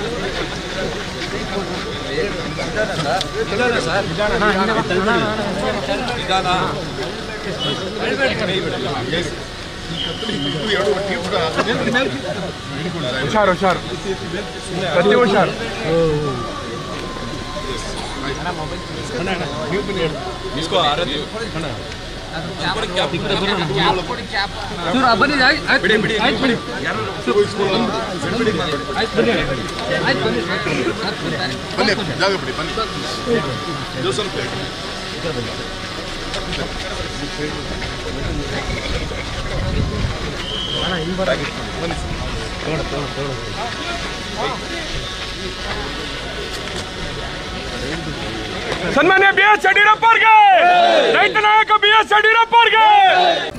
ಹುಷಾರು ಹುಷಾರು ಪ್ರತಿ ಹುಷಾರು ಬನ್ನಿ ಆಯ್ತು ಬನ್ನಿ ಆಯ್ತು ಬನ್ನಿ ಆಯ್ತು ಬನ್ನಿ ಬನ್ನಿ ಜಾಗ ಬಿಡಿ ಬನ್ನಿ ಇದು ಸ್ವಲ್ಪ ಸನ್ಮಾನ್ಯ ಬಿ ಎಸ್ ಯಡಿಯೂರಪ್ಪ ಅವ್ರಿಗೆ ರೈತ ನಾಯಕ ಬಿ ಎಸ್ ಯಡಿಯೂರಪ್ಪ ಅವ್ರಿಗೆ